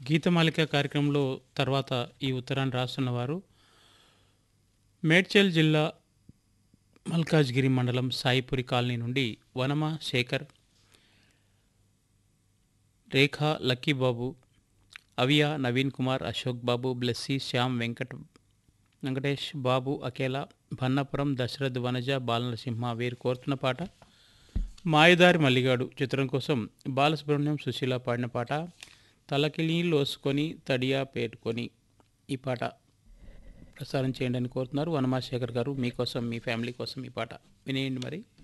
గీతమాలిక కార్యక్రమంలో తర్వాత ఈ ఉత్తరాన్ని రాస్తున్న వారు మేడ్చల్ జిల్లా మల్కాజ్గిరి మండలం సాయిపురి కాలనీ నుండి వనమ శేఖర్ రేఖ లక్కీబాబు అవియా నవీన్ కుమార్ అశోక్ బాబు బ్లెస్సీ శ్యామ్ వెంకట్ వెంకటేష్ బాబు అకేలా భన్నపురం దశరథ్ వనజ బాలనరసింహ వీరు కోరుతున్న పాట మాయదారి మల్లిగాడు చిత్రం కోసం బాలసుబ్రహ్మణ్యం సుశీల పాడిన పాట తలకిలి లోసుకొని తడియా పేటుకొని ఈ పాట ప్రసారం చేయండి అని కోరుతున్నారు వనమాశేఖర్ గారు మీకోసం మీ ఫ్యామిలీ కోసం ఈ పాట వినేయండి మరి